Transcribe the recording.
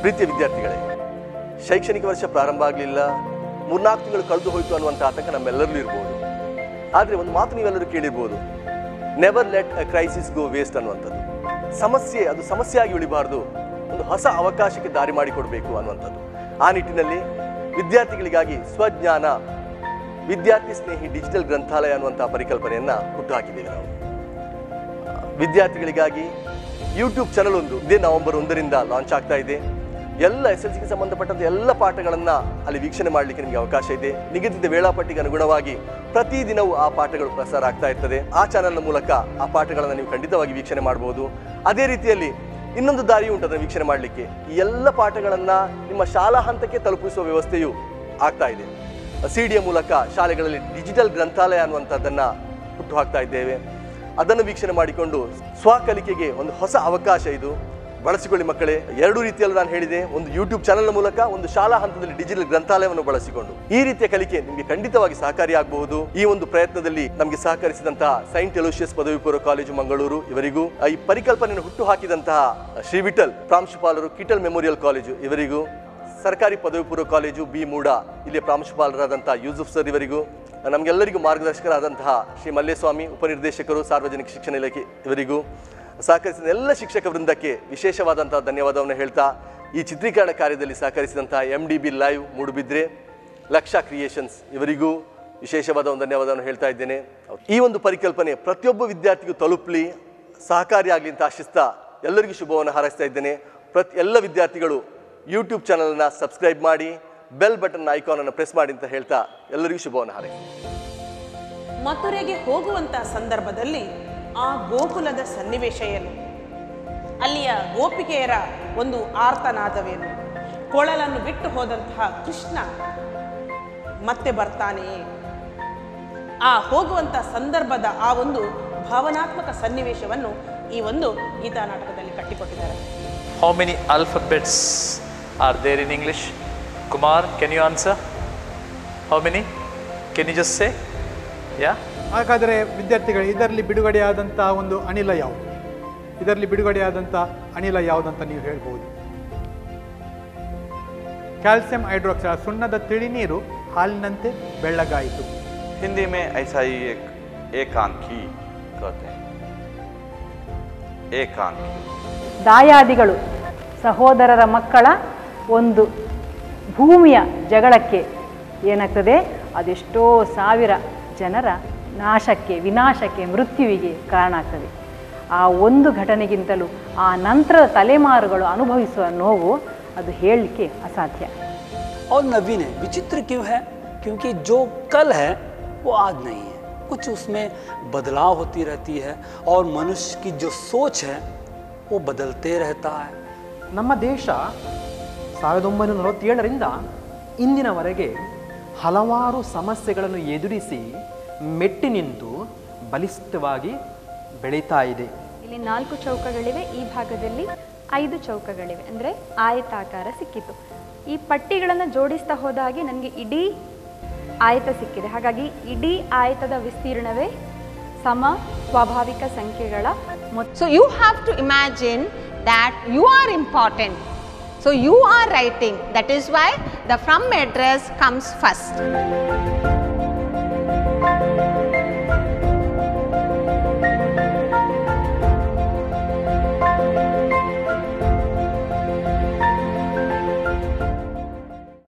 ಪ್ರೀತಿಯ ವಿದ್ಯಾರ್ಥಿಗಳೇ ಶೈಕ್ಷಣಿಕ ವರ್ಷ ಪ್ರಾರಂಭ ಆಗಲಿಲ್ಲ ಮೂರ್ನಾಲ್ಕು ತಿಂಗಳು ಕಳೆದು ಹೋಯಿತು ಅನ್ನುವಂಥ ಆತಂಕ ನಮ್ಮೆಲ್ಲರಲ್ಲೂ ಇರ್ಬೋದು ಆದರೆ ಒಂದು ಮಾತು ನೀವೆಲ್ಲರೂ ಕೇಳಿರ್ಬೋದು never let a crisis go waste ಅನ್ನುವಂಥದ್ದು ಸಮಸ್ಯೆ ಅದು ಸಮಸ್ಯೆಯಾಗಿ ಉಳಿಬಾರ್ದು ಒಂದು ಹೊಸ ಅವಕಾಶಕ್ಕೆ ದಾರಿ ಮಾಡಿಕೊಡ್ಬೇಕು ಅನ್ನುವಂಥದ್ದು ಆ ನಿಟ್ಟಿನಲ್ಲಿ ವಿದ್ಯಾರ್ಥಿಗಳಿಗಾಗಿ ಸ್ವಜ್ಞಾನ ವಿದ್ಯಾರ್ಥಿ ಸ್ನೇಹಿ ಡಿಜಿಟಲ್ ಗ್ರಂಥಾಲಯ ಅನ್ನುವಂಥ ಪರಿಕಲ್ಪನೆಯನ್ನ ಹುಟ್ಟುಹಾಕಿದ್ದೇವೆ ನಾವು ವಿದ್ಯಾರ್ಥಿಗಳಿಗಾಗಿ ಯೂಟ್ಯೂಬ್ ಚಾನಲ್ ಒಂದು ಇದೇ ನವೆಂಬರ್ ಒಂದರಿಂದ ಲಾಂಚ್ ಆಗ್ತಾ ಇದೆ ಎಲ್ಲ ಎಸ್ ಎಲ್ ಸಿಗೆ ಸಂಬಂಧಪಟ್ಟಂತ ಎಲ್ಲ ಪಾಠಗಳನ್ನ ಅಲ್ಲಿ ವೀಕ್ಷಣೆ ಮಾಡಲಿಕ್ಕೆ ನಿಮಗೆ ಅವಕಾಶ ಇದೆ ನಿಗದಿತ ವೇಳಾಪಟ್ಟಿಗೆ ಅನುಗುಣವಾಗಿ ಪ್ರತಿದಿನವೂ ಆ ಪಾಠಗಳು ಪ್ರಸಾರ ಆಗ್ತಾ ಇರ್ತದೆ ಆ ಚಾನಲ್ನ ಮೂಲಕ ಆ ಪಾಠಗಳನ್ನು ನೀವು ಖಂಡಿತವಾಗಿ ವೀಕ್ಷಣೆ ಮಾಡಬಹುದು ಅದೇ ರೀತಿಯಲ್ಲಿ ಇನ್ನೊಂದು ದಾರಿ ಉಂಟು ಅದನ್ನು ವೀಕ್ಷಣೆ ಮಾಡಲಿಕ್ಕೆ ಈ ಎಲ್ಲ ಪಾಠಗಳನ್ನ ನಿಮ್ಮ ಶಾಲಾ ಹಂತಕ್ಕೆ ತಲುಪಿಸುವ ವ್ಯವಸ್ಥೆಯು ಆಗ್ತಾ ಇದೆ ಸಿ ಡಿಯ ಮೂಲಕ ಶಾಲೆಗಳಲ್ಲಿ ಡಿಜಿಟಲ್ ಗ್ರಂಥಾಲಯ ಅನ್ನುವಂಥದ್ದನ್ನ ಹುಟ್ಟು ಹಾಕ್ತಾ ಇದ್ದೇವೆ ಅದನ್ನು ವೀಕ್ಷಣೆ ಮಾಡಿಕೊಂಡು ಸ್ವಕಲಿಕೆಗೆ ಒಂದು ಹೊಸ ಅವಕಾಶ ಇದು ಬಳಸಿಕೊಳ್ಳಿ ಮಕ್ಕಳೇ ಎರಡು ರೀತಿಯಲ್ಲಿ ನಾನು ಹೇಳಿದೆ ಒಂದು ಯೂಟ್ಯೂಬ್ ಚಾನೆಲ್ನ ಮೂಲಕ ಒಂದು ಶಾಲಾ ಹಂತದಲ್ಲಿ ಡಿಜಿಟಲ್ ಗ್ರಂಥಾಲಯವನ್ನು ಬಳಸಿಕೊಂಡು ಈ ರೀತಿಯ ಕಲಿಕೆ ನಿಮಗೆ ಖಂಡಿತವಾಗಿ ಸಹಕಾರಿಯಾಗಬಹುದು ಈ ಒಂದು ಪ್ರಯತ್ನದಲ್ಲಿ ನಮಗೆ ಸಹಕರಿಸಿದಂತಹ ಸೈಂಟ್ ಎಲೋಷಿಯಸ್ ಪದವಿ ಪೂರ್ವ ಕಾಲೇಜು ಮಂಗಳೂರು ಇವರಿಗೂ ಆ, ಈ ಪರಿಕಲ್ಪನೆಯನ್ನು ಹುಟ್ಟು ಹಾಕಿದಂತಹ ಶ್ರೀ ವಿಠಲ್ ಪ್ರಾಂಶುಪಾಲರು ಕಿಟಲ್ ಮೆಮೋರಿಯಲ್ ಕಾಲೇಜು ಇವರಿಗೂ ಸರ್ಕಾರಿ ಪದವಿ ಪೂರ್ವ ಕಾಲೇಜು ಬಿ ಮೂಡ ಇಲ್ಲಿಯ ಪ್ರಾಂಶುಪಾಲರಾದಂತಹ ಯೂಸುಫ್ ಸರ್ ಇವರಿಗೂ ನಮಗೆಲ್ಲರಿಗೂ ಮಾರ್ಗದರ್ಶಕರಾದಂತಹ ಶ್ರೀ ಮಲ್ಲೇಸ್ವಾಮಿ ಉಪನಿರ್ದೇಶಕರು ಸಾರ್ವಜನಿಕ ಶಿಕ್ಷಣ ಇಲಾಖೆ ಇವರಿಗೂ ಸಹಕರಿಸಿದ ಎಲ್ಲ ಶಿಕ್ಷಕ ವೃಂದಕ್ಕೆ ವಿಶೇಷವಾದಂತಹ ಧನ್ಯವಾದವನ್ನು ಹೇಳ್ತಾ ಈ ಚಿತ್ರೀಕರಣ ಕಾರ್ಯದಲ್ಲಿ ಸಹಕರಿಸಿದಂತಹ M D B live Moodbidri Laksha creations ಇವರಿಗೂ ವಿಶೇಷವಾದ ಒಂದು ಧನ್ಯವಾದವನ್ನು ಹೇಳ್ತಾ ಇದ್ದೇನೆ ಈ ಒಂದು ಪರಿಕಲ್ಪನೆ ಪ್ರತಿಯೊಬ್ಬ ವಿದ್ಯಾರ್ಥಿಗೂ ತಲುಪಲಿ ಸಹಕಾರಿಯಾಗಲಿ ಅಂತ ಆಶಿಸ್ತಾ ಎಲ್ಲರಿಗೂ ಶುಭವನ್ನು ಹಾರೈಸ್ತಾ ಇದ್ದೇನೆ ಪ್ರತಿ ಎಲ್ಲ ವಿದ್ಯಾರ್ಥಿಗಳು ಯೂಟ್ಯೂಬ್ ಚಾನಲ್ನ ಸಬ್ಸ್ಕ್ರೈಬ್ ಮಾಡಿ ಬೆಲ್ ಬಟನ್ ಐಕಾನನ್ನು ಪ್ರೆಸ್ ಮಾಡಿ ಅಂತ ಹೇಳ್ತಾ ಎಲ್ಲರಿಗೂ ಶುಭವನ್ನು ಹಾರೈಸ್ತೀನಿ ಮಥುರೆಗೆ ಹೋಗುವಂತ ಸಂದರ್ಭದಲ್ಲಿ ಆ ಗೋಕುಲದ ಸನ್ನಿವೇಶ ಏನು ಅಲ್ಲಿಯ ಗೋಪಿಕೆಯರ ಒಂದು ಆರ್ತನಾದವೇನು ಕೊಳಲನ್ನು ಬಿಟ್ಟು ಹೋದಂತಹ ಕೃಷ್ಣ ಮತ್ತೆ ಬರ್ತಾನೆಯೇ ಆ ಹೋಗುವಂತ ಸಂದರ್ಭದ ಆ ಒಂದು ಭಾವನಾತ್ಮಕ ಸನ್ನಿವೇಶವನ್ನು ಈ ಒಂದು ಗೀತಾ ನಾಟಕದಲ್ಲಿ ಕಟ್ಟಿಕೊಟ್ಟಿದ್ದಾರೆ How many alphabets are there in English? Kumar, can you answer? How many? Can you just say? Yeah? ಹಾಗಾದರೆ ವಿದ್ಯಾರ್ಥಿಗಳು ಇದರಲ್ಲಿ ಬಿಡುಗಡೆಯಾದಂಥ ಒಂದು ಅನಿಲ ಯಾವುದು ಇದರಲ್ಲಿ ಬಿಡುಗಡೆಯಾದಂಥ ಅನಿಲ ಯಾವುದಂತ ನೀವು ಹೇಳ್ಬೋದು ಕ್ಯಾಲ್ಸಿಯಂ ಹೈಡ್ರಾಕ್ಸೈಡ್ ಸುಣ್ಣದ ತಿಳಿನೀರು ಹಾಲಿನಂತೆ ಬೆಳ್ಳಗಾಯಿತು हिंदी में ऐसा ही एक एकांकी कहते हैं एकांकी ದಾಯಾದಿಗಳು ಸಹೋದರರ ಮಕ್ಕಳ ಒಂದು ಭೂಮಿಯ ಜಗಳಕ್ಕೆ ಏನಾಗ್ತದೆ ಅದೆಷ್ಟೋ ಸಾವಿರ ಜನರ ನಾಶಕ್ಕೆ ವಿನಾಶಕ್ಕೆ ಮೃತ್ಯುವಿಗೆ ಕಾರಣ ಆಗ್ತದೆ ಆ ಒಂದು ಘಟನೆಗಿಂತಲೂ ಆ ನಂತರದ ತಲೆಮಾರುಗಳು ಅನುಭವಿಸುವ ನೋವು ಅದು ಹೇಳಲಿಕ್ಕೆ ಅಸಾಧ್ಯ और नवीन है विचित्र क्यों है क्योंकि जो कल है वो आज नहीं है कुछ उसमें बदलाव होती रहती है और मनुष्य की जो सोच है वो बदलते रहता है ನಮ್ಮ ದೇಶ ಸಾವಿರದ ಒಂಬೈನೂರ ನಲವತ್ತೇಳರಿಂದ ಇಂದಿನವರೆಗೆ ಹಲವಾರು ಸಮಸ್ಯೆಗಳನ್ನು ಎದುರಿಸಿ ಮೆಟ್ಟಿ ನಿಂತು ಬಲಿಷ್ಠವಾಗಿ ಬೆಳೀತಾ ಇದೆ ಇಲ್ಲಿ ನಾಲ್ಕು ಚೌಕಗಳಿವೆ ಈ ಭಾಗದಲ್ಲಿ ಐದು ಚೌಕಗಳಿವೆ ಅಂದರೆ ಆಯತಾಕಾರ ಸಿಕ್ಕಿತು ಈ ಪಟ್ಟಿಗಳನ್ನು ಜೋಡಿಸ್ತಾ ಹೋದ ಹಾಗೆ ನನಗೆ ಇಡೀ ಆಯತ ಸಿಕ್ಕಿದೆ ಹಾಗಾಗಿ ಇಡೀ ಆಯತದ ವಿಸ್ತೀರ್ಣವೇ ಸಮ ಸ್ವಾಭಾವಿಕ ಸಂಖ್ಯೆಗಳ ಮೊತ್ತ So you have to imagine that you are important. So you are writing. That is why the from address comes first.